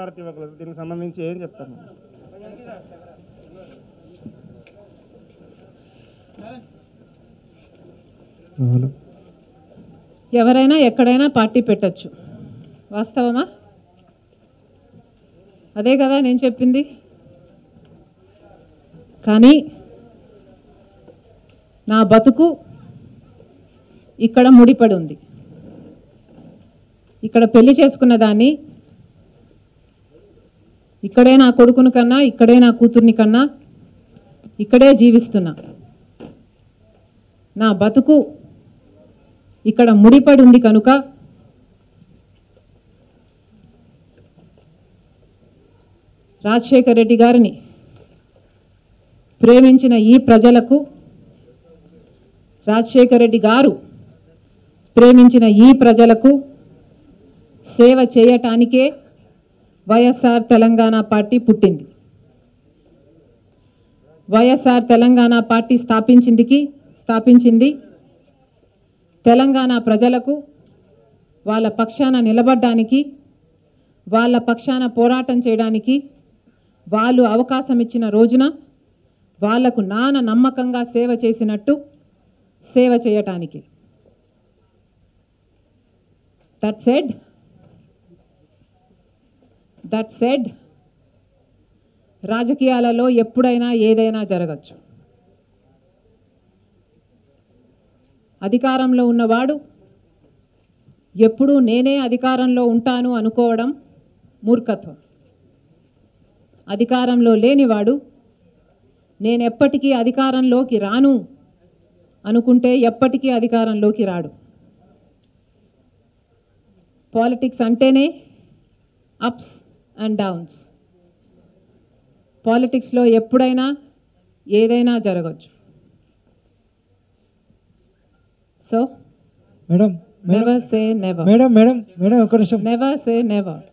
clarity ఇవ్వగలరు దీనికి సంబంధించి ఏం చెప్తారు హలో ఎవరైనా ఎక్కడైనా పార్టీ పెట్టచ్చు వాస్తవమా అదే కదా నేను చెప్పింది కానీ నా బతుకు ఇక్కడ ముడిపడి ఉంది ఇక్కడ పెళ్లి చేసుకున్న దాన్ని ఇక్కడే నా కొడుకుని కన్నా ఇక్కడే నా కూతుర్ని కన్నా ఇక్కడే జీవిస్తున్నా నా బతుకు ఇక్కడ ముడిపడి ఉంది కనుక రాజశేఖర్ రెడ్డి గారిని ప్రేమించిన ఈ ప్రజలకు రాజశేఖర్ రెడ్డి గారు ప్రేమించిన ఈ ప్రజలకు సేవ చేయటానికే వైఎస్ఆర్ తెలంగాణ పార్టీ పుట్టింది వైఎస్ఆర్ తెలంగాణ పార్టీ స్థాపించిందికి స్థాపించింది తెలంగాణ ప్రజలకు వాళ్ళ పక్షాన నిలబడ్డానికి వాళ్ళ పక్షాన పోరాటం చేయడానికి వాళ్ళు అవకాశం ఇచ్చిన రోజున వాళ్లకు నాన్న నమ్మకంగా సేవ చేసినట్టు సేవ చేయటానికి దట్ సెడ్ దట్ సెడ్ రాజకీయాలలో ఎప్పుడైనా ఏదైనా జరగచ్చు అధికారంలో ఉన్నవాడు ఎప్పుడూ నేనే అధికారంలో ఉంటాను అనుకోవడం మూర్ఖత్వం అధికారంలో లేనివాడు నేను ఎప్పటికీ అధికారంలోకి రాను అనుకుంటే ఎప్పటికీ అధికారంలోకి రాడు పాలిటిక్స్ అంటేనే అప్స్ అండ్ డౌన్స్ పాలిటిక్స్లో ఎప్పుడైనా ఏదైనా జరగచ్చు so madam madam never say never madam madam madam ఒక నిమిషం నెవర్ సే నెవర్